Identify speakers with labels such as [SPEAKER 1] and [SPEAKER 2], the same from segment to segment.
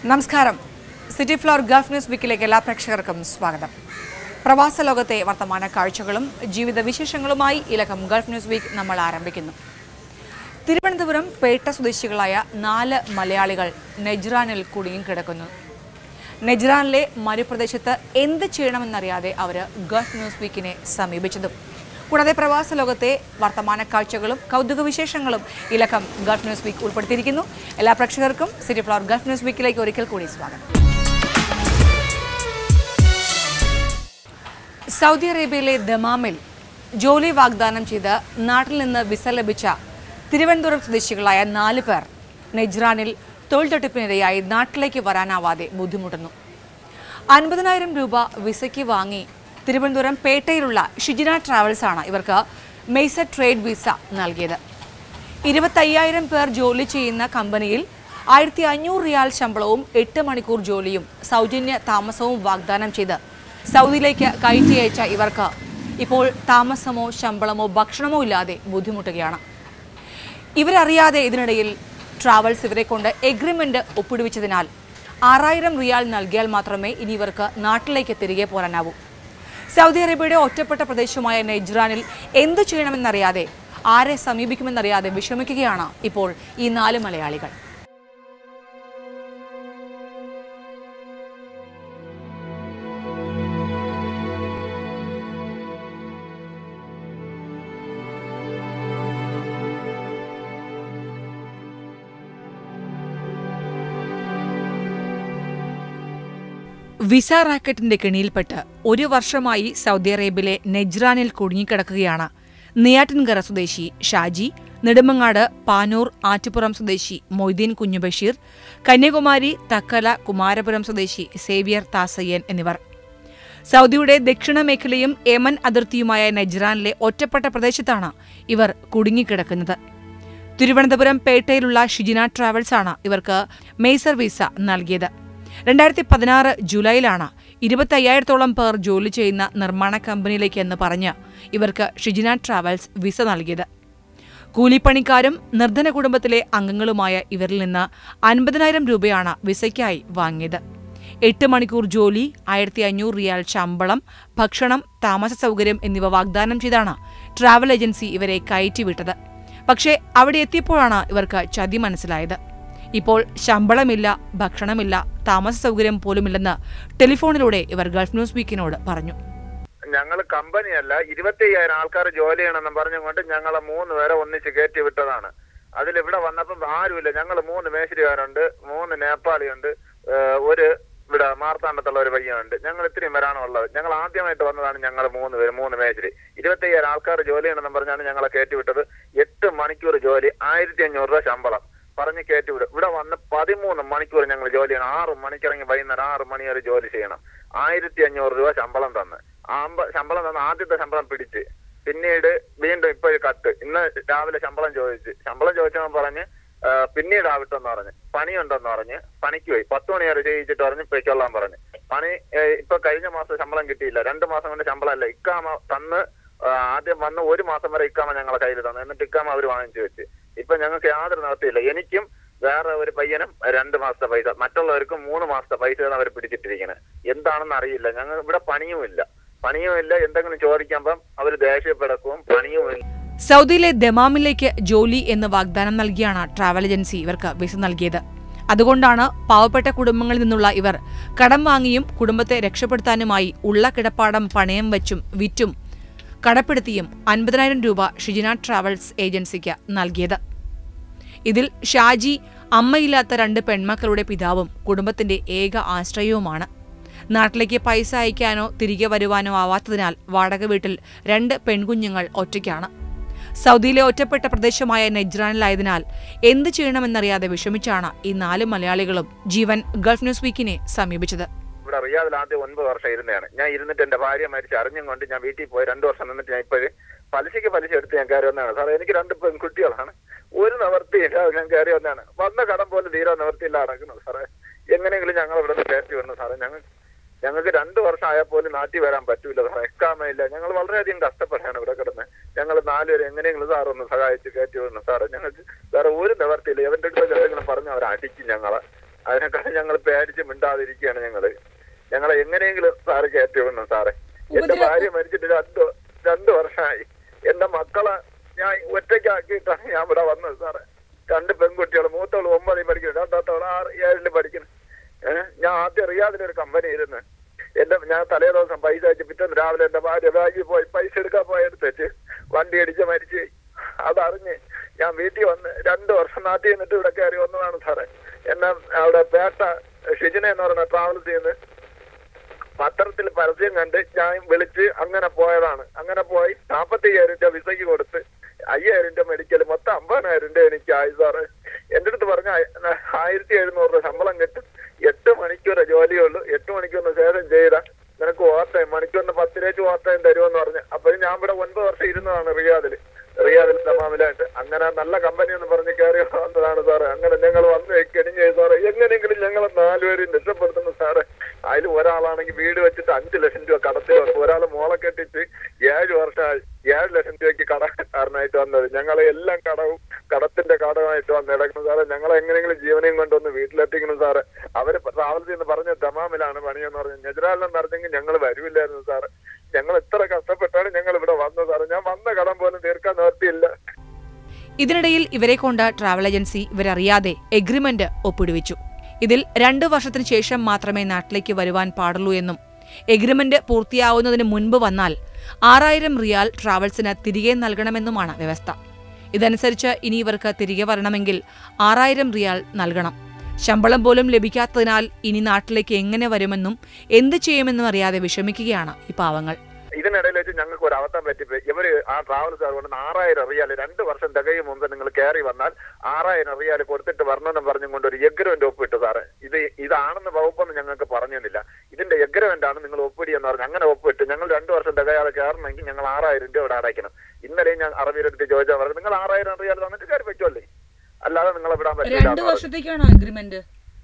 [SPEAKER 1] നമസ്കാരം City Flower Gulf News വീക്കിലേക്ക് എല്ലാ പ്രേക്ഷകർക്കും സ്വാഗതം പ്രവാസ ലോകത്തെ വർത്തമാന കാഴ്ചകളും ജീവിത വിശേഷങ്ങളുമായി ഇലക്കം ഗൾഫ് ന്യൂസ് വീക്ക് നമ്മൾ ആരംഭിക്കുന്നു തിരുവനന്തപുരം പേട്ട സ്വദേശികളായ നാല് മലയാളികൾ നെജ്റാനിൽ കുടുങ്ങിക്കിടക്കുന്നു നെജ്റാനിലെ മരുപ്രദേശത്ത് എന്ത് ചെയ്യണമെന്നറിയാതെ അവർ ഗൾഫ് ന്യൂസ് വീക്കിനെ സമീപിച്ചതും കൂടാതെ പ്രവാസ ലോകത്തെ വർത്തമാന കാഴ്ചകളും കൗതുക വിശേഷങ്ങളും ഇലക്കം ഗൾഫ് ന്യൂസ് വീക്ക് ഉൾപ്പെടുത്തിയിരിക്കുന്നു എല്ലാ പ്രേക്ഷകർക്കും സിറ്റി ഫ്ലോർ ഗൾഫ് ന്യൂസ് വീക്കിലേക്ക് ഒരിക്കൽ കൂടി സ്വാഗതം സൗദി അറേബ്യയിലെ ദമാമിൽ ജോലി വാഗ്ദാനം ചെയ്ത് നാട്ടിൽ നിന്ന് വിസ ലഭിച്ച തിരുവനന്തപുരം സ്വദേശികളായ നാല് പേർ നെജ്റാനിൽ തൊഴിൽ തട്ടിപ്പിനിരയായി നാട്ടിലേക്ക് വരാനാവാതെ ബുദ്ധിമുട്ടുന്നു അൻപതിനായിരം രൂപ വിസയ്ക്ക് വാങ്ങി തിരുവനന്തപുരം പേട്ടയിലുള്ള ഷിജിന ട്രാവൽസ് ആണ് ഇവർക്ക് മെയ്സ ട്രേഡ് വിസ നൽകിയത് ഇരുപത്തയ്യായിരം പേർ ജോലി ചെയ്യുന്ന കമ്പനിയിൽ ആയിരത്തി അഞ്ഞൂറ് റിയാൽ ശമ്പളവും എട്ട് മണിക്കൂർ ജോലിയും സൗജന്യ താമസവും വാഗ്ദാനം ചെയ്ത് സൗദിയിലേക്ക് കയറ്റി അയച്ച ഇവർക്ക് ഇപ്പോൾ താമസമോ ശമ്പളമോ ഭക്ഷണമോ ഇല്ലാതെ ബുദ്ധിമുട്ടുകയാണ് ഇവരറിയാതെ ഇതിനിടയിൽ ട്രാവൽസ് ഇവരെ കൊണ്ട് എഗ്രിമെന്റ് ഒപ്പിടുവിച്ചതിനാൽ ആറായിരം റിയാൽ നൽകിയാൽ മാത്രമേ ഇനി ഇവർക്ക് നാട്ടിലേക്ക് തിരികെ പോരാനാവൂ സൗദി അറേബ്യയുടെ ഒറ്റപ്പെട്ട പ്രദേശമായ നെജ്റാനിൽ എന്തു ചെയ്യണമെന്നറിയാതെ ആരെ സമീപിക്കുമെന്നറിയാതെ വിഷമിക്കുകയാണ് ഇപ്പോൾ ഈ നാല് മലയാളികൾ വിസ റാക്കറ്റിന്റെ കെണിയിൽപ്പെട്ട് ഒരു വർഷമായി സൗദി അറേബ്യയിലെ നെജ്റാനിൽ കുടുങ്ങിക്കിടക്കുകയാണ് നെയ്യാറ്റിൻകര സ്വദേശി ഷാജി നെടുമങ്ങാട് പാനൂർ ആറ്റുപുറം സ്വദേശി മൊയ്തീൻ കുഞ്ഞുബഷീർ കന്യാകുമാരി തക്കല കുമാരപുരം സ്വദേശി സേവിയർ താസയ്യൻ എന്നിവർ സൗദിയുടെ ദക്ഷിണ മേഖലയും യമൻ അതിർത്തിയുമായ നെജ്റാനിലെ ഒറ്റപ്പെട്ട പ്രദേശത്താണ് ഇവർ കുടുങ്ങിക്കിടക്കുന്നത് തിരുവനന്തപുരം പേട്ടയിലുള്ള ഷിജിന ട്രാവൽസ് ആണ് ഇവർക്ക് മെയ്സർ വിസ നൽകിയത് രണ്ടായിരത്തി പതിനാറ് ജൂലൈയിലാണ് ഇരുപത്തയ്യായിരത്തോളം പേർ ജോലി ചെയ്യുന്ന നിർമ്മാണ കമ്പനിയിലേക്ക് എന്ന് പറഞ്ഞ് ഇവർക്ക് ഷിജിന ട്രാവൽസ് വിസ നൽകിയത് കൂലിപ്പണിക്കാരും നിർധന കുടുംബത്തിലെ അംഗങ്ങളുമായ ഇവരിൽ നിന്ന് അൻപതിനായിരം രൂപയാണ് വിസയ്ക്കായി വാങ്ങിയത് എട്ട് മണിക്കൂർ ജോലി ആയിരത്തി അഞ്ഞൂറ് റിയാൽ ശമ്പളം ഭക്ഷണം താമസ സൗകര്യം എന്നിവ വാഗ്ദാനം ചെയ്താണ് ട്രാവൽ ഏജൻസി ഇവരെ കയറ്റിവിട്ടത് പക്ഷേ അവിടെ എത്തിയപ്പോഴാണ് ഇവർക്ക് ചതി മനസ്സിലായത് ഇപ്പോൾ ശമ്പളമില്ല ഭക്ഷണമില്ല താമസ സൗകര്യം പോലുമില്ലെന്ന് ടെലിഫോണിലൂടെ ഇവർ ഗൾഫ് ന്യൂസ് വീക്കിനോട് പറഞ്ഞു
[SPEAKER 2] ഞങ്ങൾ കമ്പനിയല്ല ഇരുപത്തി അയ്യായിരം ആൾക്കാർ ജോലി ചെയ്യണമെന്ന് പറഞ്ഞുകൊണ്ട് ഞങ്ങളെ മൂന്ന് പേരെ ഒന്നിച്ച് കയറ്റി വിട്ടതാണ് അതിൽ ഇവിടെ വന്നപ്പം ആരുമില്ല ഞങ്ങൾ മൂന്ന് മേശരിക്കാരുണ്ട് മൂന്ന് നേപ്പാളിയുണ്ട് ഏഹ് ഒരു ഇവിടെ മാർത്താണ്ഡത്തുള്ള ഒരു പയ്യനുണ്ട് ഞങ്ങൾ ഇത്രയും പേരാണ് ഉള്ളത് ഞങ്ങൾ ആദ്യമായിട്ട് വന്നതാണ് ഞങ്ങൾ മൂന്ന് പേര് മൂന്ന് മേശരി ഇരുപത്തി അയ്യായിരം ആൾക്കാർ ജോലി ചെയ്യണമെന്ന് പറഞ്ഞാണ് ഞങ്ങളെ കയറ്റി വിട്ടത് എട്ട് മണിക്കൂർ ജോലി ആയിരത്തി അഞ്ഞൂറ് രൂപ ശമ്പളം പറഞ്ഞ് കയറ്റി വിടും ഇവിടെ വന്ന് പതിമൂന്ന് മണിക്കൂർ ഞങ്ങൾ ജോലി ചെയ്യണം ആറ് മണിക്കിറങ്ങി വൈകുന്നേരം ആറ് മണി വരെ ജോലി ചെയ്യണം ആയിരത്തി അഞ്ഞൂറ് രൂപ ശമ്പളം തന്ന് ആമ്പ ശമ്പളം തന്ന ആദ്യത്തെ ശമ്പളം പിടിച്ച് പിന്നീട് വീണ്ടും ഇപ്പൊ ഒരു കത്ത് ഇന്ന് രാവിലെ ശമ്പളം ചോദിച്ച് ശമ്പളം ചോദിച്ചവൻ പറഞ്ഞ് ആ, പിന്നീട് ആവട്ടെന്ന് പറഞ്ഞ് പണിയുണ്ടെന്ന് പറഞ്ഞ് പണിക്ക് പോയി പത്ത് മണി വരെ ചെയ്യിച്ചിട്ട് പറഞ്ഞ് പൊയ്ക്കൊള്ളാൻ പറഞ്ഞ് പണി ഏ, ഇപ്പൊ കഴിഞ്ഞ മാസം ശമ്പളം കിട്ടിയില്ല രണ്ട് മാസം കൊണ്ട് ശമ്പളം അല്ല ഇക്കാമ തന്ന് ആ, ആദ്യം വന്ന് ഒരു മാസം വരെ ഇക്കാമ ഞങ്ങളെ കയ്യിൽ തന്നു എന്നിട്ട് ഇക്കാമ അവർ വാങ്ങിച്ചു വെച്ച് ഇപ്പൊ ഞങ്ങൾക്ക് യാതൊരു നിവർത്തിയില്ല എനിക്കും വേറെ ഒരു പയ്യനും രണ്ട് മാസത്തെ പൈസ മറ്റുള്ളവർക്കും മൂന്ന് മാസത്തെ പൈസയാണ് അവർ പിടിച്ചിട്ടിരിക്കുന്നത് എന്താണെന്ന് അറിയില്ല ഞങ്ങൾ ഇവിടെ പണിയുമില്ല പണിയുമില്ല എന്തെങ്കിലും ചോദിക്കുമ്പം അവർ ദേഷ്യപ്പെടക്കും പണിയുമില്ല
[SPEAKER 1] സൗദിയിലെ ദമാമിലേക്ക് ജോലി എന്ന് വാഗ്ദാനം നൽകിയാണ് ട്രാവൽ ഏജൻസി ഇവർക്ക് വിസ നൽകിയത് അതുകൊണ്ടാണ് പാവപ്പെട്ട കുടുംബങ്ങളിൽ നിന്നുള്ള ഇവർ കടം വാങ്ങിയും കുടുംബത്തെ രക്ഷപ്പെടുത്താനുമായി ഉള്ള കിടപ്പാടം പണയം വെച്ചും വിറ്റും കടപ്പെടുത്തിയും അൻപതിനായിരം രൂപ ഷിജിന ട്രാവൽസ് ഏജൻസിക്ക് നൽകിയത് ഇതിൽ ഷാജി അമ്മയില്ലാത്ത രണ്ട് പെൺമക്കളുടെ പിതാവും കുടുംബത്തിന്റെ ഏക ആശ്രയവുമാണ് നാട്ടിലേക്ക് പൈസ അയക്കാനോ തിരികെ വരുവാനോ ആവാത്തതിനാൽ വാടക വീട്ടിൽ രണ്ട് പെൺകുഞ്ഞുങ്ങൾ ഒറ്റയ്ക്കാണ് സൗദിയിലെ ഒറ്റപ്പെട്ട പ്രദേശമായ നെജ്റാനിലായതിനാൽ എന്ത് ചെയ്യണമെന്നറിയാതെ വിഷമിച്ചാണ് ഈ നാല് മലയാളികളും ജീവൻ ഗൾഫ് ന്യൂസ് വീക്കിനെ സമീപിച്ചത്
[SPEAKER 2] ഇവിടെ റിയാദിൽ ആദ്യം ഒൻപത് വർഷം ഇരുന്നതാണ് ഞാൻ ഇരുന്നിട്ട് എന്റെ ഭാര്യ മരിച്ച് അറിഞ്ഞും കൊണ്ട് ഞാൻ വീട്ടിൽ പോയി രണ്ടു വർഷം നിന്നിട്ട് ഞാൻ ഇപ്പോഴും പലിശയ്ക്ക് പലിശ എടുത്ത് ഞാൻ കയറി വന്നതാണ് സാറേ എനിക്ക് രണ്ട് പെൺകുട്ടികളാണ് ഒരു നിവർത്തിയില്ല ഞാൻ കയറി വന്നതാണ് വന്ന കടം പോലും തീരെ നിവർത്തിയില്ല നടക്കുന്നത് സാറേ എങ്ങനെയെങ്കിലും ഞങ്ങൾ ഇവിടെ നിന്ന് കയറ്റി വന്നു സാറേ ഞങ്ങൾ ഞങ്ങൾക്ക് രണ്ടു വർഷം ആയാൽ പോലും നാട്ടിൽ വരാൻ പറ്റൂല സാറേ എക്കാമയില്ല ഞങ്ങൾ വളരെയധികം കഷ്ടപ്പെടാണ് ഇവിടെ കിടന്ന് ഞങ്ങൾ നാലുപേരെ എങ്ങനെയെങ്കിലും സാർ ഒന്ന് സഹായിച്ച് കയറ്റി വന്നു സാറേ ഞങ്ങൾക്ക് വേറെ ഒരു നിവർത്തിയില്ല എവന്റെ അടുത്ത് എന്തെങ്കിലും പറഞ്ഞ് അവർ അടിക്കും ഞങ്ങളെ അതിനേക്കാൾ ഞങ്ങൾ പേടിച്ച് മിണ്ടാതിരിക്കുകയാണ് ഞങ്ങള് ഞങ്ങളെ എങ്ങനെയെങ്കിലും സാറ് കയറ്റി വിടണം സാറേ എന്റെ ഭാര്യ മരിച്ചിട്ട് രണ്ട് രണ്ട് വർഷമായി എന്റെ മക്കളെ ഞാൻ ഒറ്റയ്ക്കാക്കിയിട്ടാണ് ഞാൻ ഇവിടെ വന്നത് സാറേ രണ്ട് പെൺകുട്ടികൾ മൂത്തോള് ഒമ്പതിൽ പഠിക്കുന്നു രണ്ടാമത്തോള് ആറ് ഏഴില് പഠിക്കുന്നു ഏഹ് ഞാൻ ആദ്യം റിയാദിലൊരു കമ്പനി ഇരുന്ന് എന്റെ ഞാൻ തലേ ദിവസം പൈസ അയച്ച് പിറ്റേന്ന് രാവിലെ എന്റെ ഭാര്യ ബാഗിൽ പോയി പൈസ എടുക്കാൻ പോയി എടുത്തേച്ച് വണ്ടി അടിച്ച് മരിച്ച് അതറിഞ്ഞ് ഞാൻ വീട്ടിൽ വന്ന് രണ്ട് വർഷം നാട്ടിൽ നിന്നിട്ട് ഇവിടെ കയറി വന്നതാണ് സാറേ എന്നെ അവിടെ പേട്ട ഷിജിന എന്ന് പറയുന്ന ട്രാവൽസ് ചെയ്യുന്ന പത്രത്തിൽ പരസ്യം കണ്ട് ഞാൻ വിളിച്ച് അങ്ങനെ പോയതാണ് അങ്ങനെ പോയി നാപ്പത്തി അയ്യായിരം രൂപ വിസയ്ക്ക് കൊടുത്ത് അയ്യായിരം രൂപ മെഡിക്കൽ മൊത്തം അമ്പതിനായിരം രൂപ എനിക്ക് ആയി സാറ് എന്റെ അടുത്ത് പറഞ്ഞ ആയ- ആയിരത്തി എഴുന്നൂറ് രൂപ ശമ്പളം കിട്ടും എട്ട് മണിക്കൂറെ ജോലിയുള്ളൂ എട്ട് മണിക്കൂറിന് ശേഷം ചെയ്ത നിനക്ക് ഓവർ ടൈം മണിക്കൂറിന് പത്ത് രൂപ ഓവർ ടൈം തരുമെന്ന് പറഞ്ഞു അപ്പോഴും ഞാൻ ഇവിടെ ഒൻപത് വർഷം ഇരുന്നതാണ് റിയാദില് റിയാദിൽ തമാമിലായിട്ട് അങ്ങനെ നല്ല കമ്പനി എന്ന് പറഞ്ഞ് കയറി വന്നതാണ് സാറ് അങ്ങനെ ഞങ്ങൾ വന്ന് കെണിഞ്ഞ് സാറ് എങ്ങനെയെങ്കിലും ഞങ്ങൾ നാലുപേരും രക്ഷപ്പെടുത്തുന്നു സാറ് അതിൽ ഒരാളാണെങ്കിൽ വീട് വെച്ചിട്ട് അഞ്ച് ലക്ഷം രൂപ കടത്തിൽ വന്നു ഒരാൾ മോളെ കെട്ടിച്ച് ഏഴ് വർഷമായി ഏഴ് ലക്ഷം രൂപയ്ക്ക് കടക്കാരനായിട്ട് വന്നത് ഞങ്ങളെ എല്ലാം കടവും കടത്തിന്റെ കടമായിട്ട് വന്ന് കിടക്കുന്നു സാറേ ഞങ്ങളെ എങ്ങനെയെങ്കിലും ജീവനെയും കൊണ്ടൊന്ന് വീട്ടിലെത്തിക്കണം സാറ് അവര് ട്രാവൽസ് എന്ന് പറഞ്ഞ ദമാമിലാണ് പണിയെന്ന് പറഞ്ഞു നെജറാലിലും നടന്നെങ്കിൽ ഞങ്ങൾ വരൂല്ലായിരുന്നു സാറ് ഞങ്ങൾ എത്ര കഷ്ടപ്പെട്ടാണ് ഞങ്ങൾ ഇവിടെ വന്നത് സാറ് ഞാൻ വന്ന കടം പോലും തീർക്കാൻ നിർത്തിയില്ല
[SPEAKER 1] ഇതിനിടയിൽ ഇവരെ കൊണ്ട് ട്രാവൽ ഏജൻസി ഇവരറിയാതെ എഗ്രിമെന്റ് ഒപ്പിടുവിച്ചു ഇതിൽ രണ്ടു വർഷത്തിനു ശേഷം മാത്രമേ നാട്ടിലേക്ക് വരുവാൻ പാടുള്ളൂ എന്നും എഗ്രിമെന്റ് പൂർത്തിയാവുന്നതിന് മുൻപ് വന്നാൽ ആറായിരം റിയാൽ ട്രാവൽസിന് തിരികെ നൽകണമെന്നുമാണ് വ്യവസ്ഥ ഇതനുസരിച്ച് ഇനി ഇവർക്ക് തിരികെ വരണമെങ്കിൽ ആറായിരം റിയാൽ നൽകണം ശമ്പളം പോലും ലഭിക്കാത്തതിനാൽ ഇനി നാട്ടിലേക്ക് എങ്ങനെ വരുമെന്നും എന്ത് ചെയ്യുമെന്നും അറിയാതെ വിഷമിക്കുകയാണ് ഈ പാവങ്ങൾ
[SPEAKER 2] ഇതിനിടയിൽ വെച്ച് ഞങ്ങൾക്ക് ഒരു അബദ്ധം പറ്റിപ്പോയി ഇവര് ആ ട്രാവൽസ് കൊണ്ട് ആറായിരം റിയാൽ രണ്ട് വർഷം തികയും മുമ്പ് നിങ്ങൾ കയറി വന്നാൽ ആറായിരം റിയാൽ കൊടുത്തിട്ട് വരണമെന്ന് പറഞ്ഞും കൊണ്ട് ഒരു എഗ്രിമെന്റ് ഒപ്പിട്ടു സാറ് ഇത് ഇതാണെന്ന് വകുപ്പൊന്നും ഞങ്ങൾക്ക് പറഞ്ഞില്ല ഇതിന്റെ എഗ്രിമെന്റ് ആണ് നിങ്ങൾ ഒപ്പിടി എന്ന് പറഞ്ഞു അങ്ങനെ ഒപ്പിട്ട് ഞങ്ങൾ രണ്ടു വർഷം തികയാതെ കയറണമെങ്കിൽ ഞങ്ങൾ ആറായിരം രൂപ ഇവിടെ അടയ്ക്കണം ഇന്നലെ ഞാൻ അറബിയുടെ അടുത്ത് ചോദിച്ചാൽ പറഞ്ഞു നിങ്ങൾ ആറായിരം റിയാൽ തന്നിട്ട് കയറി വെക്കുമല്ലേ അല്ലാതെ നിങ്ങളെ വിടാൻ പറ്റില്ല എന്ന് പറഞ്ഞു.
[SPEAKER 1] വർഷത്തേക്കാണ് അഗ്രിമെന്റ്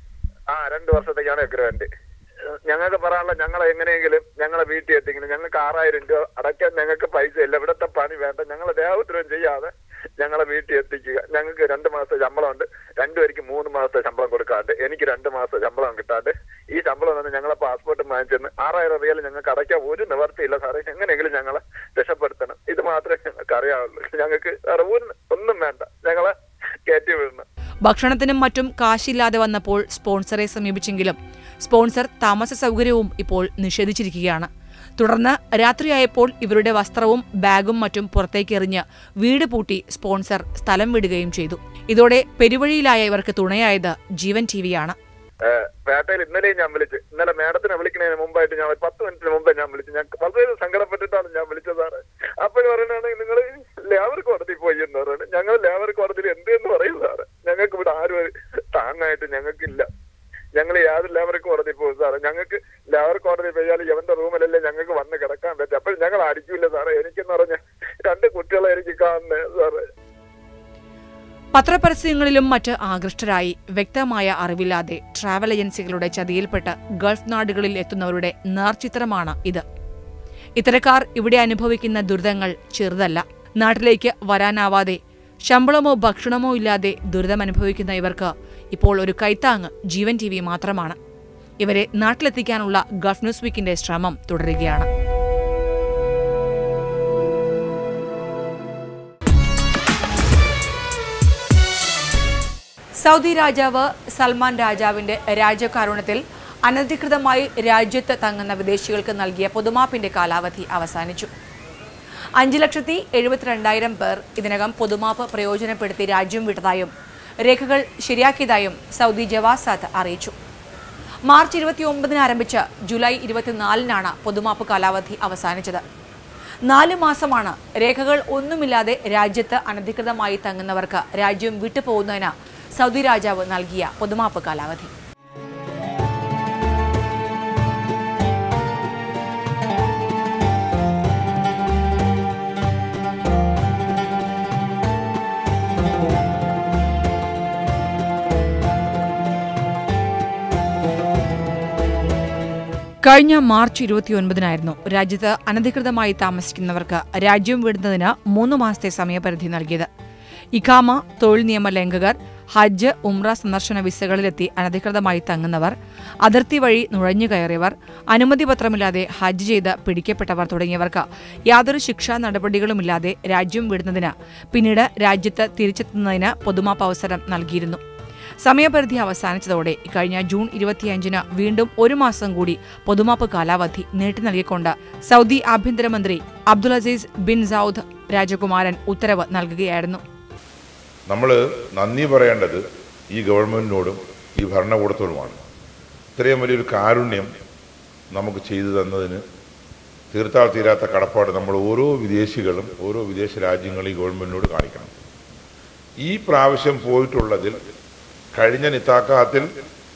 [SPEAKER 2] ആ രണ്ട് വർഷത്തേക്കാണ് എഗ്രിമെന്റ് ഞങ്ങൾക്ക് പറയാനുള്ള ഞങ്ങളെ എങ്ങനെയെങ്കിലും ഞങ്ങളെ വീട്ടിൽ എത്തിക്കണം ഞങ്ങൾക്ക് ആറായിരം രൂപ അടയ്ക്കാൻ ഞങ്ങൾക്ക് പൈസ ഇല്ല ഇവിടുത്തെ പണി വേണ്ട ഞങ്ങൾ ദേവദ്രവം ചെയ്യാതെ ഞങ്ങളെ വീട്ടിൽ എത്തിക്കുക ഞങ്ങൾക്ക് രണ്ട് മാസത്തെ ശമ്പളമുണ്ട് രണ്ടുപേർക്ക് മൂന്ന് മാസത്തെ ശമ്പളം കൊടുക്കാണ്ട് എനിക്ക് രണ്ട് മാസത്തെ ശമ്പളം കിട്ടാണ്ട് ഈ ശമ്പളം തന്നെ ഞങ്ങളെ പാസ്പോർട്ട് വാങ്ങിച്ചെന്ന് ആറായിരം റിയൽ ഞങ്ങൾക്ക് അടയ്ക്കാൻ ഒരു നിവർത്തിയില്ല സാറേ എങ്ങനെയെങ്കിലും ഞങ്ങളെ രക്ഷപ്പെടുത്തണം ഇത് മാത്രമേ ഞങ്ങൾക്ക് അറിയാവുള്ളൂ ഞങ്ങൾക്ക് വേറെ ഒരു- ഒന്നും വേണ്ട ഞങ്ങളെ കയറ്റി വിടണം
[SPEAKER 1] ഭക്ഷണത്തിനും മറ്റും കാശില്ലാതെ വന്നപ്പോൾ സ്പോൺസറെ സമീപിച്ചെങ്കിലും സ്പോൺസർ താമസ സൗകര്യവും ഇപ്പോൾ നിഷേധിച്ചിരിക്കുകയാണ് തുടർന്ന് രാത്രിയായപ്പോൾ ഇവരുടെ വസ്ത്രവും ബാഗും മറ്റും പുറത്തേക്ക് എറിഞ്ഞ് വീട് പൂട്ടി സ്പോൺസർ സ്ഥലം വിടുകയും ചെയ്തു ഇതോടെ പെരുവഴിയിലായ ഇവർക്ക് തുണയായത് ജീവൻ ടിവിയാണ്
[SPEAKER 2] ഏഹ് പേട്ടയിൽ ഇന്നലെയും ഞാൻ വിളിച്ചു ഇന്നലെ മാഡത്തിനെ വിളിക്കുന്നതിന് മുമ്പായിട്ട് ഞാൻ ഒരു പത്ത് മിനിറ്റിന് മുമ്പേ ഞാൻ വിളിച്ചു ഞാൻ വളരെ സങ്കടപ്പെട്ടിട്ടാണ് ഞാൻ വിളിച്ചത് സാറ് അപ്പോഴും പറയണാണ് നിങ്ങൾ ലേബർ കോടതി പോയി എന്ന് പറയുന്നത് ഞങ്ങൾ ലേബർ കോടതിയിൽ എന്ത് എന്ന് പറയും സാറ് ഞങ്ങൾക്ക് ഇവിടെ ആരും ഒരു താങ്ങായിട്ട് ഞങ്ങൾക്കില്ല ഞങ്ങൾ യാതൊരു ലേബർ കോടതി പോകും സാറ് ഞങ്ങൾക്ക് ലേബർ കോടതി പോയാൽ ഇവന്റെ റൂമിലല്ലേ ഞങ്ങൾക്ക് വന്ന് കിടക്കാൻ പറ്റും അപ്പോൾ ഞങ്ങൾ അടിക്കൂല സാറേ എനിക്കെന്ന് പറഞ്ഞ രണ്ട് കുട്ടികളെ എനിക്ക് കാണുന്നത് സാറേ
[SPEAKER 1] പത്രപരസ്യങ്ങളിലും മറ്റ് ആകൃഷ്ടരായി വ്യക്തമായ അറിവില്ലാതെ ട്രാവൽ ഏജൻസികളുടെ ചതിയിൽപ്പെട്ട് ഗൾഫ് നാടുകളിൽ എത്തുന്നവരുടെ നേർചിത്രമാണ് ഇത് ഇത്തരക്കാർ ഇവിടെ അനുഭവിക്കുന്ന ദുരിതങ്ങൾ ചെറുതല്ല നാട്ടിലേക്ക് വരാനാവാതെ ശമ്പളമോ ഭക്ഷണമോ ഇല്ലാതെ ദുരിതമനുഭവിക്കുന്ന ഇവർക്ക് ഇപ്പോൾ ഒരു കൈത്താങ്ങ് ജീവൻ ടി വി മാത്രമാണ് ഇവരെ നാട്ടിലെത്തിക്കാനുള്ള ഗൾഫ് ന്യൂസ് വീക്കിന്റെ ശ്രമം തുടരുകയാണ് സൗദി രാജാവ് സൽമാൻ രാജാവിന്റെ രാജ്യകാരുണ്യത്തിൽ അനധികൃതമായി രാജ്യത്ത് തങ്ങുന്ന വിദേശികൾക്ക് നൽകിയ പൊതുമാപ്പിന്റെ കാലാവധി അവസാനിച്ചു അഞ്ച് ലക്ഷത്തി എഴുപത്തിരണ്ടായിരം പേർ ഇതിനകം പൊതുമാപ്പ് പ്രയോജനപ്പെടുത്തി രാജ്യം വിട്ടതായും രേഖകൾ ശരിയാക്കിയതായും സൗദി ജവാസാത്ത് അറിയിച്ചു മാർച്ച് ഇരുപത്തിയൊമ്പതിന് ആരംഭിച്ച് ജൂലൈ ഇരുപത്തിനാലിനാണ് പൊതുമാപ്പ് കാലാവധി അവസാനിച്ചത് നാല് മാസമാണ് രേഖകൾ ഒന്നുമില്ലാതെ രാജ്യത്ത് അനധികൃതമായി തങ്ങുന്നവർക്ക് രാജ്യം വിട്ടുപോകുന്നതിന് സൗദി രാജാവ് നൽകിയ പൊതുമാപ്പ് കാലാവധി കഴിഞ്ഞ മാർച്ച് ഇരുപത്തിയൊൻപതിനായിരുന്നു രാജ്യത്ത് അനധികൃതമായി താമസിക്കുന്നവർക്ക് രാജ്യം വിടുന്നതിന് മൂന്ന് മാസത്തെ സമയപരിധി നൽകിയത് ഇഖാമ തൊഴിൽ നിയമ ലംഘകർ ഹജ്ജ് ഉംറ സന്ദർശന വിസകളിലെത്തി അനധികൃതമായി തങ്ങുന്നവർ അതിർത്തി വഴി നുഴഞ്ഞു കയറിയവർ അനുമതി പത്രമില്ലാതെ ഹജ്ജ് ചെയ്ത് പിടിക്കപ്പെട്ടവർ തുടങ്ങിയവർക്ക് യാതൊരു ശിക്ഷാ നടപടികളുമില്ലാതെ രാജ്യം വിടുന്നതിന് പിന്നീട് രാജ്യത്ത് തിരിച്ചെത്തുന്നതിന് പൊതുമാപ്പ് അവസരം നൽകിയിരുന്നു സമയപരിധി അവസാനിച്ചതോടെ കഴിഞ്ഞ ജൂൺ ഇരുപത്തിയഞ്ചിന് വീണ്ടും ഒരു മാസം കൂടി പൊതുമാപ്പ് കാലാവധി നീട്ടി നൽകിക്കൊണ്ട് സൗദി ആഭ്യന്തരമന്ത്രി അബ്ദുൽ അസീസ് ബിൻ സൌദ് രാജകുമാരൻ ഉത്തരവ് നൽകുകയായിരുന്നു
[SPEAKER 3] നമ്മൾ നന്ദി പറയേണ്ടത് ഈ ഗവൺമെന്റിനോടും ഈ ഭരണകൂടത്തോടുമാണ് ഇത്രയും വലിയൊരു കാരുണ്യം നമുക്ക് ചെയ്തു തന്നതിന് തീർത്താൽ തീരാത്ത കടപ്പാട് നമ്മൾ ഓരോ വിദേശികളും ഓരോ വിദേശ രാജ്യങ്ങളും ഈ ഗവൺമെന്റിനോട് കാണിക്കണം ഈ പ്രാവശ്യം പോയിട്ടുള്ളതിൽ കഴിഞ്ഞ നിത്താക്കാത്തിൽ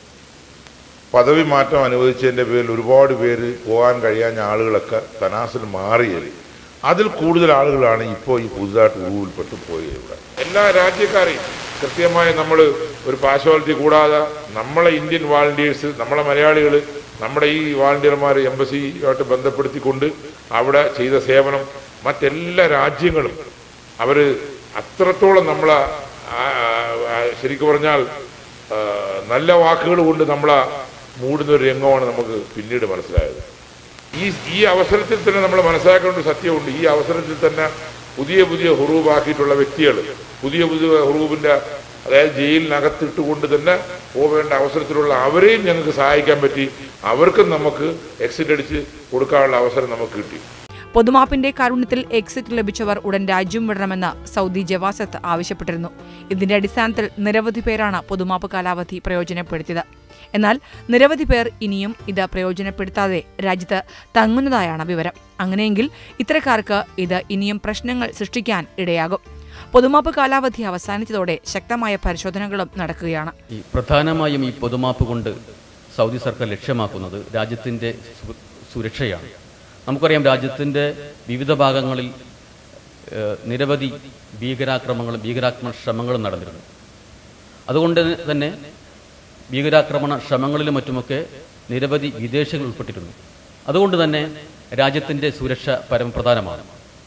[SPEAKER 3] പദവി മാറ്റം അനുവദിച്ചതിന്റെ പേരിൽ ഒരുപാട് പേര് പോകാൻ കഴിയാഞ്ഞ ആളുകളൊക്കെ തനാസിൽ മാറിയത് അതിൽ കൂടുതൽ ആളുകളാണ് ഇപ്പോൾ ഈ പുതുതായിട്ട് ഉൾപ്പെട്ട് പോയത് ഇവിടെ എല്ലാ രാജ്യക്കാരെയും കൃത്യമായി നമ്മൾ ഒരു പാശ്വാലിറ്റി കൂടാതെ നമ്മളെ ഇന്ത്യൻ വാളണ്ടിയേഴ്സ് നമ്മളെ മലയാളികൾ നമ്മുടെ ഈ വാളണ്ടിയർമാർ എംബസിയുമായിട്ട് ബന്ധപ്പെടുത്തിക്കൊണ്ട് അവിടെ ചെയ്ത സേവനം മറ്റെല്ലാ രാജ്യങ്ങളും അവർ അത്രത്തോളം നമ്മളെ ആ, ആ, ശരിക്കും പറഞ്ഞാൽ ആ, നല്ല വാക്കുകൾ കൊണ്ട് നമ്മളെ മൂടുന്ന ഒരു രംഗമാണ് നമുക്ക് പിന്നീട് മനസ്സിലായത് ഈ ഈ അവസരത്തിൽ തന്നെ നമ്മൾ മനസ്സിലാക്കേണ്ട ഒരു സത്യമുണ്ട് ഈ അവസരത്തിൽ തന്നെ പുതിയ പുതിയ ഹുറൂബാക്കിയിട്ടുള്ള വ്യക്തികൾ പുതിയ പുതിയ ഹുറൂബിന്റെ അതായത് ജയിലിനകത്തിട്ടുകൊണ്ട് തന്നെ പോവേണ്ട അവസരത്തിലുള്ള അവരെയും ഞങ്ങൾക്ക് സഹായിക്കാൻ പറ്റി അവർക്കും നമുക്ക് എക്സിറ്റ് അടിച്ച് കൊടുക്കാനുള്ള അവസരം നമുക്ക് കിട്ടി
[SPEAKER 1] പൊതുമാപ്പിന്റെ കാരുണ്യത്തിൽ എക്സിറ്റ് ലഭിച്ചവർ ഉടൻ രാജ്യം വിടണമെന്ന് സൗദി ജവാസത്ത് ആവശ്യപ്പെട്ടിരുന്നു ഇതിന്റെ അടിസ്ഥാനത്തിൽ നിരവധി പേരാണ് പൊതുമാപ്പ് കാലാവധി പ്രയോജനപ്പെടുത്തിയത് എന്നാൽ നിരവധി പേർ ഇനിയും ഇത് പ്രയോജനപ്പെടുത്താതെ രാജ്യത്ത് തങ്ങുന്നതായാണ് വിവരം അങ്ങനെയെങ്കിൽ ഇത്തരക്കാർക്ക് ഇത് ഇനിയും പ്രശ്നങ്ങൾ സൃഷ്ടിക്കാൻ ഇടയാകും പൊതുമാപ്പ് കാലാവധി അവസാനിച്ചതോടെ ശക്തമായ പരിശോധനകളും നടക്കുകയാണ്
[SPEAKER 4] ഈ പ്രധാനമായും ഈ പൊതുമാപ്പ് കൊണ്ട് സൗദി സർക്കാർ ലക്ഷ്യമാക്കുന്നത് രാജ്യത്തിൻ്റെ സു- സുരക്ഷയാണ് നമുക്കറിയാം രാജ്യത്തിൻ്റെ വിവിധ ഭാഗങ്ങളിൽ ഏഹ്, നിരവധി ഭീകരാക്രമണങ്ങളും ഭീകരാക്രമണ ശ്രമങ്ങളും നടന്നിരുന്നു അതുകൊണ്ട് തന്നെ ഭീകരാക്രമണ ശ്രമങ്ങളിലും മറ്റുമൊക്കെ നിരവധി വിദേശികൾ ഉൾപ്പെട്ടിരുന്നു അതുകൊണ്ട് തന്നെ രാജ്യത്തിൻ്റെ സുരക്ഷ പരമപ്രധാനമാണ്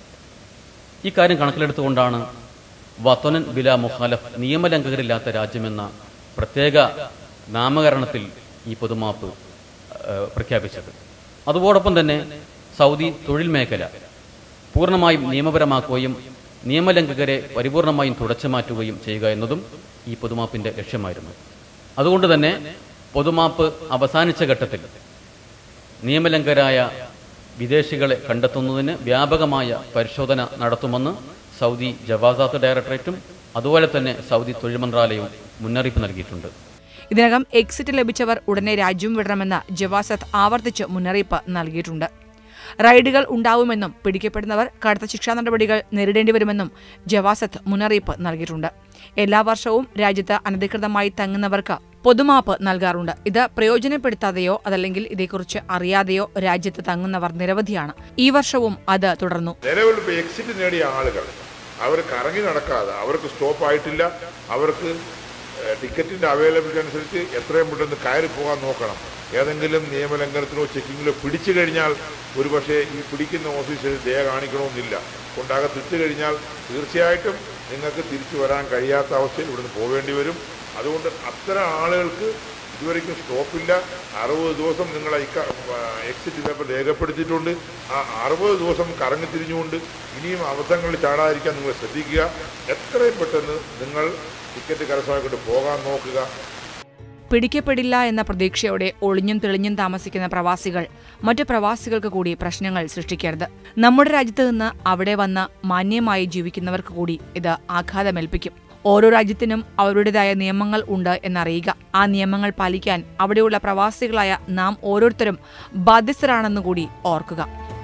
[SPEAKER 4] ഈ കാര്യം കണക്കിലെടുത്തുകൊണ്ടാണ് വത്തനൻ ബില മുഖാലഫ് നിയമലംഘകരില്ലാത്ത രാജ്യമെന്ന പ്രത്യേക നാമകരണത്തിൽ ഈ പൊതുമാപ്പ് ആ, പ്രഖ്യാപിച്ചത് അതോടൊപ്പം തന്നെ സൗദി തൊഴിൽ മേഖല പൂർണ്ണമായും നിയമപരമാക്കുകയും നിയമലംഘകരെ പരിപൂർണമായും തുടച്ചു മാറ്റുകയും ചെയ്യുക എന്നതും ഈ പൊതുമാപ്പിന്റെ ലക്ഷ്യമായിരുന്നു അതുകൊണ്ട് തന്നെ പൊതുമാപ്പ് അവസാനിച്ച ഘട്ടത്തിൽ നിയമലംഘരായ വിദേശികളെ കണ്ടെത്തുന്നതിന് വ്യാപകമായ പരിശോധന നടത്തുമെന്ന് സൗദി ജവാസാത്ത് ഡയറക്ടറേറ്റും അതുപോലെ തന്നെ സൗദി തൊഴിൽ മന്ത്രാലയവും മുന്നറിയിപ്പ് നൽകിയിട്ടുണ്ട്
[SPEAKER 1] ഇതിനകം എക്സിറ്റ് ലഭിച്ചവർ ഉടനെ രാജ്യം വിടണമെന്ന് ജവാസത്ത് ആവർത്തിച്ച് മുന്നറിയിപ്പ് നൽകിയിട്ടുണ്ട് റൈഡുകൾ ഉണ്ടാവുമെന്നും പിടിക്കപ്പെടുന്നവർ കടുത്ത ശിക്ഷാ നടപടികൾ നേരിടേണ്ടി വരുമെന്നും ജവാസത്ത് മുന്നറിയിപ്പ് നൽകിയിട്ടുണ്ട് എല്ലാ വർഷവും രാജ്യത്ത് അനധികൃതമായി തങ്ങുന്നവർക്ക് പൊതുമാപ്പ് നൽകാറുണ്ട് ഇത് പ്രയോജനപ്പെടുത്താതെയോ അതല്ലെങ്കിൽ ഇതേക്കുറിച്ച് അറിയാതെയോ രാജ്യത്ത് തങ്ങുന്നവർ നിരവധിയാണ് ഈ വർഷവും അത് തുടർന്നു
[SPEAKER 3] നിലവിൽ ഇപ്പോൾ എക്സിറ്റ് നേടിയ ആളുകൾ അവർ കറങ്ങി നടക്കാതെ അവർക്ക് സ്റ്റോപ്പ് ആയിട്ടില്ല അവർക്ക് ഏഹ്, ടിക്കറ്റിന്റെ അവൈലബിലിറ്റി അനുസരിച്ച് എത്രയും പെട്ടെന്ന് കയറി പോകാൻ നോക്കണം ഏതെങ്കിലും നിയമലംഘനത്തിനോ ചെക്കിങ്ങിലോ പിടിച്ചു കഴിഞ്ഞാൽ ഒരുപക്ഷെ ഈ പിടിക്കുന്ന ഓഫീസർ ദയ കാണിക്കണമെന്നില്ല കൊണ്ടകത്തിട്ട് കഴിഞ്ഞാൽ തീർച്ചയായിട്ടും നിങ്ങൾക്ക് തിരിച്ചു വരാൻ കഴിയാത്ത അവസ്ഥയിൽ ഇവിടുന്ന് പോവേണ്ടി വരും അതുകൊണ്ട് അത്തരം ആളുകൾക്ക് ഇതുവരെയ്ക്കും സ്റ്റോപ്പില്ല അറുപത് ദിവസം നിങ്ങൾ എക്സിറ്റ് പേപ്പർ രേഖപ്പെടുത്തിയിട്ടുണ്ട് ആ അറുപത് ദിവസം കറങ്ങി തിരിഞ്ഞുകൊണ്ട് ഇനിയും അബദ്ധങ്ങളിൽ ചാടാതിരിക്കാൻ നിങ്ങൾ ശ്രദ്ധിക്കുക എത്രയും പെട്ടെന്ന് നിങ്ങൾ ടിക്കറ്റ് കരസ്ഥമാക്കിയിട്ട് പോകാൻ നോക്കുക
[SPEAKER 1] പിടിക്കപ്പെടില്ല എന്ന പ്രതീക്ഷയോടെ ഒളിഞ്ഞും തെളിഞ്ഞും താമസിക്കുന്ന പ്രവാസികൾ മറ്റു പ്രവാസികൾക്ക് കൂടി പ്രശ്നങ്ങൾ സൃഷ്ടിക്കരുത് നമ്മുടെ രാജ്യത്ത് നിന്ന് അവിടെ വന്ന് മാന്യമായി ജീവിക്കുന്നവർക്ക് കൂടി ഇത് ആഘാതമേൽപ്പിക്കും ഓരോ രാജ്യത്തിനും അവരുടേതായ നിയമങ്ങൾ ഉണ്ട് എന്നറിയുക ആ നിയമങ്ങൾ പാലിക്കാൻ അവിടെയുള്ള പ്രവാസികളായ നാം ഓരോരുത്തരും ബാധ്യസ്ഥരാണെന്നുകൂടി ഓർക്കുക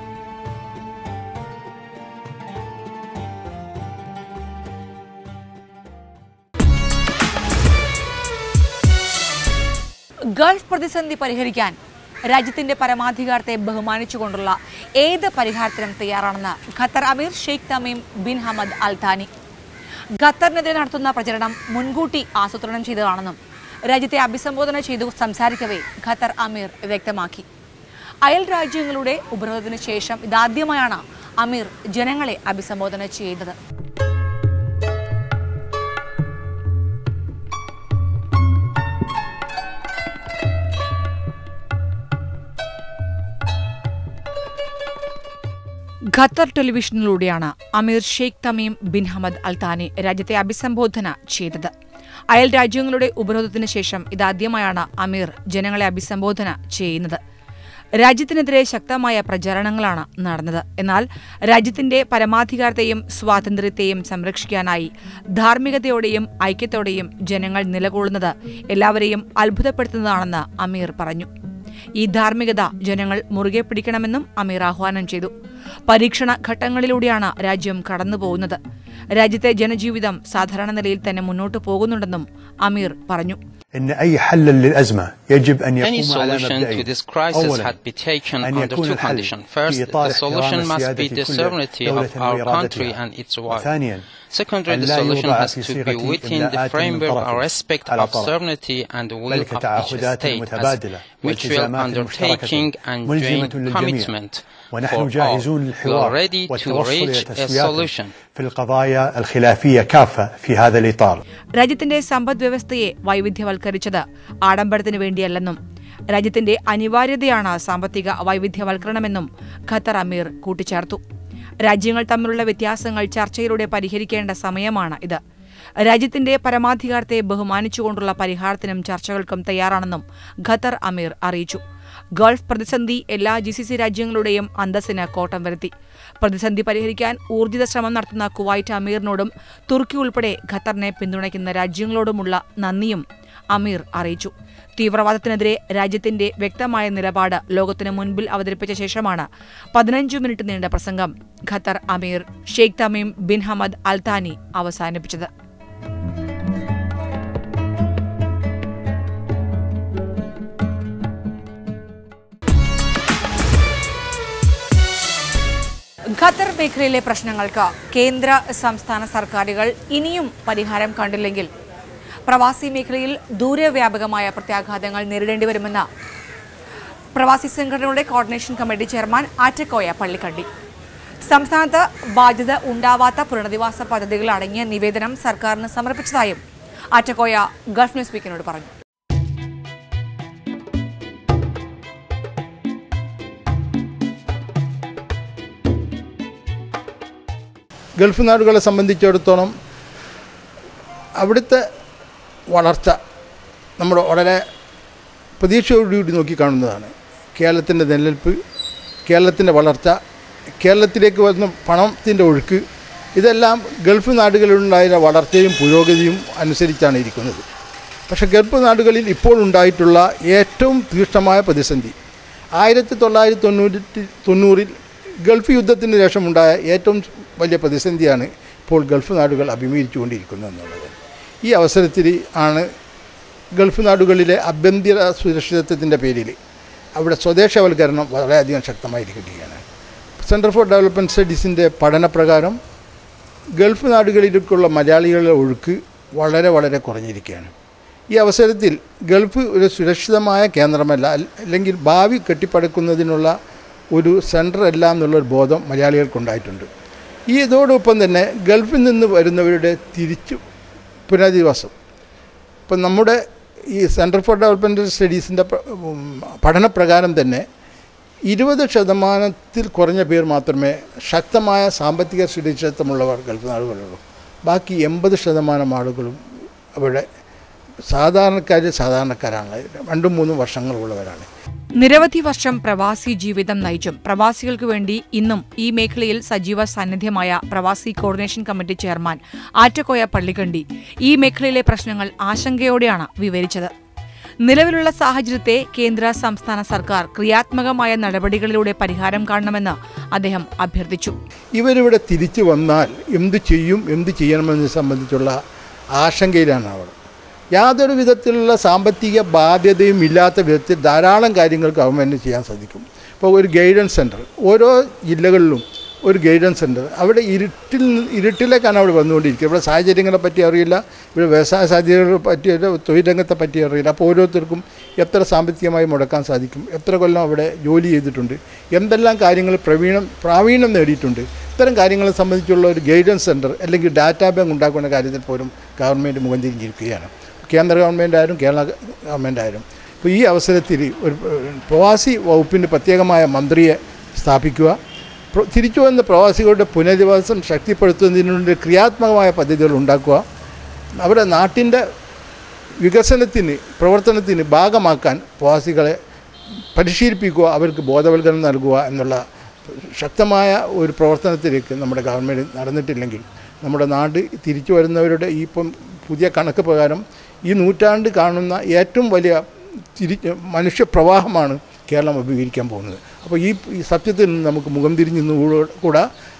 [SPEAKER 1] ഗൾഫ് പ്രതിസന്ധി പരിഹരിക്കാൻ രാജ്യത്തിന്റെ പരമാധികാരത്തെ ബഹുമാനിച്ചുകൊണ്ടുള്ള ഏത് പരിഹാരത്തിനും തയ്യാറാണെന്ന് Qatar Emir Sheikh Tamim bin Hamad Al Thani ഖത്തറിനെതിരെ നടത്തുന്ന പ്രചരണം മുൻകൂട്ടി ആസൂത്രണം ചെയ്തതാണെന്നും രാജ്യത്തെ അഭിസംബോധന ചെയ്തു സംസാരിക്കവേ ഖത്തർ അമീർ വ്യക്തമാക്കി അയൽ രാജ്യങ്ങളുടെ ഉപരോധത്തിന് ശേഷം ഇതാദ്യമായാണ് അമീർ ജനങ്ങളെ അഭിസംബോധന ചെയ്തത് ഖത്തർ ടെലിവിഷനിലൂടെയാണ് Emir Sheikh Tamim bin Hamad Al Thani രാജ്യത്തെ അഭിസംബോധന ചെയ്തത് അയൽ രാജ്യങ്ങളുടെ ഉപരോധത്തിന് ശേഷം ഇതാദ്യമായാണ് അമീർ ജനങ്ങളെ അഭിസംബോധന ചെയ്യുന്നത് രാജ്യത്തിനെതിരെ ശക്തമായ പ്രചാരണങ്ങളാണ് നടന്നത് എന്നാൽ രാജ്യത്തിന്റെ പരമാധികാരത്തെയും സ്വാതന്ത്ര്യത്തെയും സംരക്ഷിക്കാനായി ധാർമ്മികതയോടെയും ഐക്യത്തോടെയും ജനങ്ങൾ നിലകൊള്ളുന്നത് എല്ലാവരെയും അത്ഭുതപ്പെടുത്തുന്നതാണെന്ന് അമീർ പറഞ്ഞു ഈ ധാർമ്മികത ജനങ്ങൾ മുറുകെ പിടിക്കണമെന്നും അമീർ ആഹ്വാനം ചെയ്തു പരീക്ഷണ ഘട്ടങ്ങളിലൂടെയാണ് രാജ്യം കടന്നുപോകുന്നത് രാജ്യത്തെ ജനജീവിതം സാധാരണ നിലയിൽ തന്നെ മുന്നോട്ടു പോകുന്നുണ്ടെന്നും അമീർ പറഞ്ഞു
[SPEAKER 5] ان اي حل للازمه يجب ان
[SPEAKER 6] Any
[SPEAKER 5] يقوم على
[SPEAKER 6] solution to
[SPEAKER 5] مبدئين
[SPEAKER 6] this crisis
[SPEAKER 5] أولاً
[SPEAKER 6] had been taken
[SPEAKER 5] أن
[SPEAKER 6] under
[SPEAKER 5] يكون
[SPEAKER 6] two
[SPEAKER 5] الحل
[SPEAKER 6] conditions.
[SPEAKER 5] في
[SPEAKER 6] First,
[SPEAKER 5] إطار
[SPEAKER 6] the solution
[SPEAKER 5] احترام
[SPEAKER 6] must be
[SPEAKER 5] السيادة
[SPEAKER 6] the
[SPEAKER 5] كل
[SPEAKER 6] sovereignty
[SPEAKER 5] دولة
[SPEAKER 6] of our country
[SPEAKER 5] وإرادتها.
[SPEAKER 6] and its wife.
[SPEAKER 5] وثانيا
[SPEAKER 6] Secondly,
[SPEAKER 5] أن
[SPEAKER 6] the
[SPEAKER 5] لا
[SPEAKER 6] solution
[SPEAKER 5] يوضع
[SPEAKER 6] has
[SPEAKER 5] في
[SPEAKER 6] to be
[SPEAKER 5] صيغة
[SPEAKER 6] within the
[SPEAKER 5] إملاءات من
[SPEAKER 6] framework
[SPEAKER 5] طرف
[SPEAKER 6] of respect
[SPEAKER 5] على
[SPEAKER 6] of
[SPEAKER 5] طرف
[SPEAKER 6] sovereignty and will
[SPEAKER 5] بل
[SPEAKER 6] of each
[SPEAKER 5] كتعهدات
[SPEAKER 6] state as
[SPEAKER 5] متبادلة
[SPEAKER 6] mutual
[SPEAKER 5] والتزامات
[SPEAKER 6] undertaking
[SPEAKER 5] مشتركة
[SPEAKER 6] and
[SPEAKER 5] ملزمة
[SPEAKER 6] joint
[SPEAKER 5] للجميع
[SPEAKER 6] commitment
[SPEAKER 5] ونحن
[SPEAKER 6] for all.
[SPEAKER 5] جاهزون
[SPEAKER 6] We are
[SPEAKER 5] للحوار
[SPEAKER 6] ready to
[SPEAKER 5] والتوصل إلى
[SPEAKER 6] reach a
[SPEAKER 5] تسويات
[SPEAKER 6] solution.
[SPEAKER 5] في القضايا الخلافية كافة في هذا الإطار
[SPEAKER 1] രാജ്യത്തിന്റെ സമ്പദ് വ്യവസ്ഥയെ വൈവിധ്യവൽക്കരിച്ചത് ആഡംബരത്തിന് വേണ്ടിയല്ലെന്നും രാജ്യത്തിന്റെ അനിവാര്യതയാണ് സാമ്പത്തിക വൈവിധ്യവൽക്കരണമെന്നും Qatar അമീർ കൂട്ടിച്ചേർത്തു രാജ്യങ്ങൾ തമ്മിലുള്ള വ്യത്യാസങ്ങൾ ചർച്ചയിലൂടെ പരിഹരിക്കേണ്ട സമയമാണ് ഇത് രാജ്യത്തിന്റെ പരമാധികാരത്തെ ബഹുമാനിച്ചുകൊണ്ടുള്ള പരിഹാരത്തിനും ചർച്ചകൾക്കും തയ്യാറാണെന്നും ഖത്തർ അമീർ അറിയിച്ചു ഗൾഫ് പ്രതിസന്ധി എല്ലാ ജി സി സി രാജ്യങ്ങളുടെയും അന്തസ്സിന് കോട്ടം വരുത്തി പ്രതിസന്ധി പരിഹരിക്കാൻ ഊർജിത ശ്രമം നടത്തുന്ന കുവൈറ്റ് അമീറിനോടും തുർക്കി ഉൾപ്പെടെ ഖത്തറിനെ പിന്തുണയ്ക്കുന്ന രാജ്യങ്ങളോടുമുള്ള നന്ദിയും അമീർ അറിയിച്ചു തീവ്രവാദത്തിനെതിരെ രാജ്യത്തിന്റെ വ്യക്തമായ നിലപാട് ലോകത്തിന് മുൻപിൽ അവതരിപ്പിച്ച ശേഷമാണ് പതിനഞ്ച് മിനിറ്റ് നീണ്ട പ്രസംഗം Qatar Emir Sheikh Tamim bin Hamad Al Thani അവസാനിപ്പിച്ചത് ഖത്തർ മേഖലയിലെ പ്രശ്നങ്ങൾക്ക് കേന്ദ്ര സംസ്ഥാന സർക്കാരുകൾ ഇനിയും പരിഹാരം കണ്ടില്ലെങ്കിൽ പ്രവാസി മേഖലയിൽ ദൂരവ്യാപകമായ പ്രത്യാഘാതങ്ങൾ നേരിടേണ്ടി വരുമെന്ന് പ്രവാസി സംഘടനകളുടെ coordination committee chairman Attakoya Pallikkandi സംസ്ഥാനത്ത് ബാധ്യത ഉണ്ടാവാത്ത പുനരധിവാസ പദ്ധതികൾ അടങ്ങിയ നിവേദനം സർക്കാരിന് സമർപ്പിച്ചതായും ആറ്റക്കോയ ഗൾഫ് ന്യൂസ് വീക്കിനോട് പറഞ്ഞു
[SPEAKER 7] ഗൾഫ് നാടുകളെ സംബന്ധിച്ചിടത്തോളം അവിടുത്തെ വളർച്ച നമ്മൾ വളരെ പ്രതീക്ഷയോടുകൂടി നോക്കിക്കാണുന്നതാണ് കേരളത്തിൻ്റെ നിലനിൽപ്പ് കേരളത്തിൻ്റെ വളർച്ച കേരളത്തിലേക്ക് വരുന്ന പണത്തിൻ്റെ ഒഴുക്ക് ഇതെല്ലാം ഗൾഫ് നാടുകളിലുണ്ടായ വളർച്ചയും പുരോഗതിയും അനുസരിച്ചാണ് ഇരിക്കുന്നത് പക്ഷേ ഗൾഫ് നാടുകളിൽ ഇപ്പോൾ ഉണ്ടായിട്ടുള്ള ഏറ്റവും തീക്ഷ്ണമായ പ്രതിസന്ധി ആയിരത്തി തൊള്ളായിരത്തി തൊണ്ണൂറ്റി തൊണ്ണൂറിൽ ഗൾഫ് യുദ്ധത്തിന് ശേഷമുണ്ടായ ഏറ്റവും വലിയ പ്രതിസന്ധിയാണ് ഇപ്പോൾ ഗൾഫ് നാടുകൾ അഭിമുഖീകരിച്ചുകൊണ്ടിരിക്കുന്നത് എന്നുള്ളത് ഈ അവസരത്തിൽ ആണ് ഗൾഫ് നാടുകളിലെ ആഭ്യന്തര സുരക്ഷിതത്വത്തിൻ്റെ പേരിൽ അവിടെ സ്വദേശവൽക്കരണം വളരെയധികം ശക്തമായിരിക്കുകയാണ് സെൻറ്റർ ഫോർ ഡെവലപ്മെൻറ്റ് സ്റ്റഡീസിൻ്റെ പഠനപ്രകാരം ഗൾഫ് നാടുകളിലേക്കുള്ള മലയാളികളുടെ ഒഴുക്ക് വളരെ വളരെ കുറഞ്ഞിരിക്കുകയാണ് ഈ അവസരത്തിൽ ഗൾഫ് ഒരു സുരക്ഷിതമായ കേന്ദ്രമല്ല അൽ- അല്ലെങ്കിൽ ഭാവി കെട്ടിപ്പടുക്കുന്നതിനുള്ള ഒരു സെൻറ്റർ അല്ല എന്നുള്ളൊരു ബോധം മലയാളികൾക്കുണ്ടായിട്ടുണ്ട് ഈ ഇതോടൊപ്പം തന്നെ ഗൾഫിൽ നിന്ന് വരുന്നവരുടെ തിരിച്ചു പുനരധിവാസം ഇപ്പം നമ്മുടെ ഈ സെൻറ്റർ ഫോർ ഡെവലപ്മെൻറ്റ് സ്റ്റഡീസിൻ്റെ പഠനപ്രകാരം തന്നെ ഇരുപത് ശതമാനത്തിൽ കുറഞ്ഞ പേർ മാത്രമേ ശക്തമായ സാമ്പത്തിക സുരക്ഷിതത്വമുള്ളവർ ഗൾഫ് നാടുകളിലുള്ളൂ ബാക്കി എൺപത് ശതമാനം ആളുകളും അവിടെ സാധാരണക്കാർ സാധാരണക്കാരാണ് രണ്ടും മൂന്നും വർഷങ്ങളുള്ളവരാണ്
[SPEAKER 1] നിരവധി വർഷം പ്രവാസി ജീവിതം നയിച്ചും പ്രവാസികൾക്ക് വേണ്ടി ഇന്നും ഈ മേഖലയിൽ സജീവ സാന്നിധ്യമായ പ്രവാസി coordination committee chairman Attakoya Pallikkandi ഈ മേഖലയിലെ പ്രശ്നങ്ങൾ ആശങ്കയോടെയാണ് വിവരിച്ചത് നിലവിലുള്ള സാഹചര്യത്തെ കേന്ദ്ര സംസ്ഥാന സർക്കാർ ക്രിയാത്മകമായ നടപടികളിലൂടെ പരിഹാരം കാണണമെന്ന് അദ്ദേഹം അഭ്യർത്ഥിച്ചു
[SPEAKER 7] ഇവരിവിടെ തിരിച്ചു വന്നാൽ എന്തു ചെയ്യും എന്തു ചെയ്യണമെന്ന് സംബന്ധിച്ചുള്ള ആശങ്കയിലാണ് അവർ യാതൊരു വിധത്തിലുള്ള സാമ്പത്തിക ബാധ്യതയും ഇല്ലാത്ത വിധത്തിൽ ധാരാളം കാര്യങ്ങൾ ഗവൺമെൻറ് ചെയ്യാൻ സാധിക്കും ഇപ്പോൾ ഒരു ഗൈഡൻസ് സെൻറ്റർ ഓരോ ജില്ലകളിലും ഒരു ഗൈഡൻസ് സെൻറ്റർ അവിടെ ഇരുട്ടിൽ നിന്ന്- ഇരുട്ടിലേക്കാണ് അവിടെ വന്നുകൊണ്ടിരിക്കുക ഇവിടെ സാഹചര്യങ്ങളെ പറ്റി അറിയില്ല ഇവിടെ വ്യവസായ സാധ്യതകളെ പറ്റി തൊഴിൽ രംഗത്തെ പറ്റി അറിയില്ല അപ്പോൾ ഓരോരുത്തർക്കും എത്ര സാമ്പത്തികമായി മുടക്കാൻ സാധിക്കും എത്ര കൊല്ലം അവിടെ ജോലി ചെയ്തിട്ടുണ്ട് എന്തെല്ലാം കാര്യങ്ങൾ പ്രവീണം പ്രാവീണ്യം നേടിയിട്ടുണ്ട് ഇത്തരം കാര്യങ്ങളെ സംബന്ധിച്ചുള്ള ഒരു ഗൈഡൻസ് സെൻറ്റർ അല്ലെങ്കിൽ ഡാറ്റാ ബാങ്ക് ഉണ്ടാക്കുന്ന കാര്യത്തിൽ പോലും ഗവൺമെൻറ് മുഖം തിരിഞ്ഞിരിക്കുകയാണ് കേന്ദ്ര ഗവൺമെൻറ് ആയാലും കേരള ഗവൺമെൻറ് ആയാലും ഇപ്പോൾ ഈ അവസരത്തിൽ ഒരു ഏഹ്, പ്രവാസി വകുപ്പിന് പ്രത്യേകമായ മന്ത്രിയെ സ്ഥാപിക്കുക പ്ര- തിരിച്ചു വന്ന പ്രവാസികളുടെ പുനരധിവാസം ശക്തിപ്പെടുത്തുന്നതിനുവേണ്ടി ക്രിയാത്മകമായ പദ്ധതികൾ ഉണ്ടാക്കുക അവരുടെ നാട്ടിൻ്റെ വികസനത്തിന് പ്രവർത്തനത്തിന് ഭാഗമാക്കാൻ പ്രവാസികളെ പരിശീലിപ്പിക്കുക അവർക്ക് ബോധവൽക്കരണം നൽകുക എന്നുള്ള ശക്തമായ ഒരു പ്രവർത്തനത്തിലേക്ക് നമ്മുടെ ഗവൺമെൻറ് നടന്നിട്ടില്ലെങ്കിൽ നമ്മുടെ നാട് തിരിച്ചു വരുന്നവരുടെ ഈ ഇപ്പം പുതിയ കണക്ക് പ്രകാരം ഈ നൂറ്റാണ്ട് കാണുന്ന ഏറ്റവും വലിയ തിരി മനുഷ്യപ്രവാഹമാണ് കേരളം അഭിമുഖീകരിക്കാൻ പോകുന്നത് അപ്പോൾ ഈ ഈ സത്യത്തിൽ നിന്ന് നമുക്ക് മുഖം തിരിഞ്ഞു കൂടാ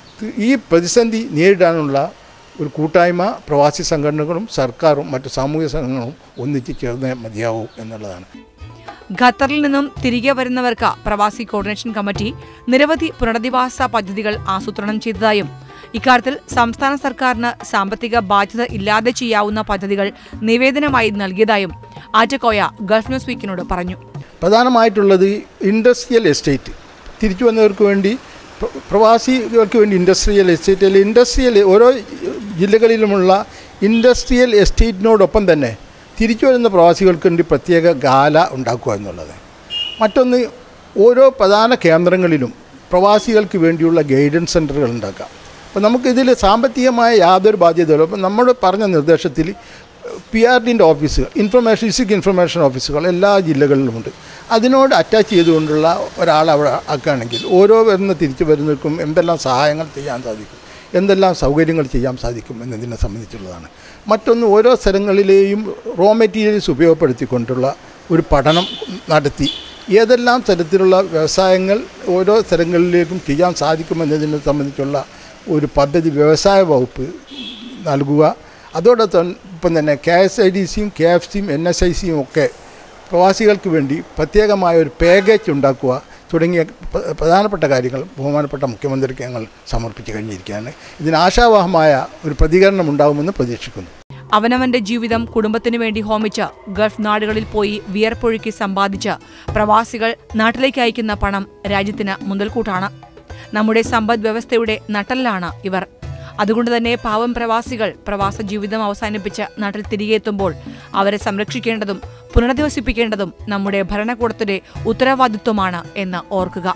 [SPEAKER 7] ഈ പ്രതിസന്ധി നേരിടാനുള്ള ഒരു കൂട്ടായ്മ പ്രവാസി സംഘടനകളും സർക്കാരും മറ്റു സാമൂഹിക സംഘടനകളും ഒന്നിച്ച് ചേർന്നേ മതിയാവൂ എന്നുള്ളതാണ്
[SPEAKER 1] ഖത്തറിൽ നിന്നും തിരികെ വരുന്നവർക്ക് പ്രവാസി കോർഡിനേഷൻ കമ്മിറ്റി നിരവധി പുനരധിവാസ പദ്ധതികൾ ആസൂത്രണം ചെയ്തതായും ഇക്കാര്യത്തിൽ സംസ്ഥാന സർക്കാരിന് സാമ്പത്തിക ബാധ്യത ഇല്ലാതെ ചെയ്യാവുന്ന പദ്ധതികൾ നിവേദനമായി നൽകിയതായും ആറ്റക്കോയ ഗൾഫ് ന്യൂസ് വീക്കിനോട് പറഞ്ഞു
[SPEAKER 7] പ്രധാനമായിട്ടുള്ളത് ഇൻഡസ്ട്രിയൽ എസ്റ്റേറ്റ് തിരിച്ചു വന്നവർക്ക് വേണ്ടി പ്ര- പ്രവാസികൾക്ക് വേണ്ടി ഇൻഡസ്ട്രിയൽ എസ്റ്റേറ്റ് അല്ലെങ്കിൽ ഇൻഡസ്ട്രിയൽ ഓരോ ജില്ലകളിലുമുള്ള ഇൻഡസ്ട്രിയൽ എസ്റ്റേറ്റിനോടൊപ്പം തന്നെ തിരിച്ചു വരുന്ന പ്രവാസികൾക്ക് വേണ്ടി പ്രത്യേക ഗാല ഉണ്ടാക്കുക എന്നുള്ളത് മറ്റൊന്ന് ഓരോ പ്രധാന കേന്ദ്രങ്ങളിലും പ്രവാസികൾക്ക് വേണ്ടിയുള്ള ഗൈഡൻസ് സെൻ്ററുകൾ ഉണ്ടാക്കാം അപ്പോൾ നമുക്കിതിൽ സാമ്പത്തികമായ യാതൊരു ബാധ്യതയില്ല അപ്പോൾ നമ്മൾ പറഞ്ഞ നിർദ്ദേശത്തിൽ പി ആർ ഡിൻ്റെ ഓഫീസുകൾ ഇൻഫർമേഷൻ ഡിസ്ട്രിക്ട് ഇൻഫർമേഷൻ ഓഫീസുകൾ എല്ലാ ജില്ലകളിലുമുണ്ട് അതിനോട് അറ്റാച്ച് ചെയ്തുകൊണ്ടുള്ള ഒരാൾ അവിടെ ആക്കുകയാണെങ്കിൽ ഓരോ വരുന്ന തിരിച്ചു വരുന്നവർക്കും എന്തെല്ലാം സഹായങ്ങൾ ചെയ്യാൻ സാധിക്കും എന്തെല്ലാം സൗകര്യങ്ങൾ ചെയ്യാൻ സാധിക്കും എന്നതിനെ സംബന്ധിച്ചുള്ളതാണ് മറ്റൊന്ന് ഓരോ സ്ഥലങ്ങളിലെയും റോ മെറ്റീരിയൽസ് ഉപയോഗപ്പെടുത്തിക്കൊണ്ടുള്ള ഒരു പഠനം നടത്തി ഏതെല്ലാം തരത്തിലുള്ള വ്യവസായങ്ങൾ ഓരോ സ്ഥലങ്ങളിലേക്കും ചെയ്യാൻ സാധിക്കുമെന്നതിനെ സംബന്ധിച്ചുള്ള ഒരു പദ്ധതി വ്യവസായ വകുപ്പ് നൽകുക അതോടൊപ്പം തന്നെ കെ എസ് ഐ ഡി സിയും കെ എഫ് സിയും എൻ എസ് ഐ സിയും ഒക്കെ പ്രവാസികൾക്ക് വേണ്ടി പ്രത്യേകമായ ഒരു പാക്കേജ് ഉണ്ടാക്കുക തുടങ്ങിയ പ്ര- പ്രധാനപ്പെട്ട കാര്യങ്ങൾ ബഹുമാനപ്പെട്ട മുഖ്യമന്ത്രിക്ക് ഞങ്ങൾ സമർപ്പിച്ചു കഴിഞ്ഞിരിക്കുകയാണ് ഇതിന് ആശാവഹമായ ഒരു പ്രതികരണം ഉണ്ടാകുമെന്ന് പ്രതീക്ഷിക്കുന്നു
[SPEAKER 1] അവനവന്റെ ജീവിതം കുടുംബത്തിനു വേണ്ടി ഹോമിച്ച് ഗൾഫ് നാടുകളിൽ പോയി വിയർപ്പൊഴുക്കി സമ്പാദിച്ച് പ്രവാസികൾ നാട്ടിലേക്ക് അയക്കുന്ന പണം രാജ്യത്തിന് മുതൽക്കൂട്ടാണ് നമ്മുടെ സമ്പദ് വ്യവസ്ഥയുടെ നട്ടലിലാണ് ഇവർ അതുകൊണ്ട് തന്നെ പാവം പ്രവാസികൾ പ്രവാസ ജീവിതം അവസാനിപ്പിച്ച് നാട്ടിൽ തിരികെ എത്തുമ്പോൾ അവരെ സംരക്ഷിക്കേണ്ടതും പുനരധിവസിപ്പിക്കേണ്ടതും നമ്മുടെ ഭരണകൂടത്തിന്റെ ഉത്തരവാദിത്വമാണ് എന്ന് ഓർക്കുക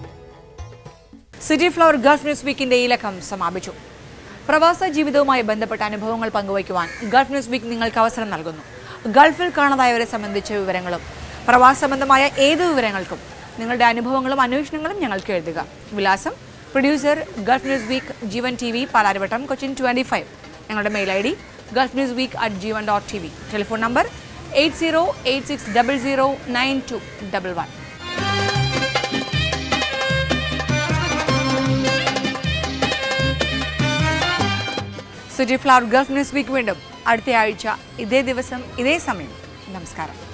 [SPEAKER 1] സിറ്റി ഫ്ലവർ ഗൾഫ് ന്യൂസ് വീക്കിന്റെ ഈ ലക്കം സമാപിച്ചു പ്രവാസ ജീവിതവുമായി ബന്ധപ്പെട്ട അനുഭവങ്ങൾ പങ്കുവയ്ക്കുവാൻ ഗൾഫ് ന്യൂസ് വീക്ക് നിങ്ങൾക്ക് അവസരം നൽകുന്നു ഗൾഫിൽ കാണാതായവരെ സംബന്ധിച്ച വിവരങ്ങളും പ്രവാസ സംബന്ധമായ ഏത് വിവരങ്ങൾക്കും നിങ്ങളുടെ അനുഭവങ്ങളും അന്വേഷണങ്ങളും ഞങ്ങൾക്ക് എഴുതുക വിലാസം producer Gulf News Week Jeevan T V Palarivattom Cochin twenty five ഞങ്ങളുടെ mail I D Gulf News Week at Jeevan dot T V telephone number eight zero eight six double zero nine two double one City Flower Gulf News Week വീണ്ടും അടുത്ത ആഴ്ച ഇതേ ദിവസം ഇതേ സമയം നമസ്കാരം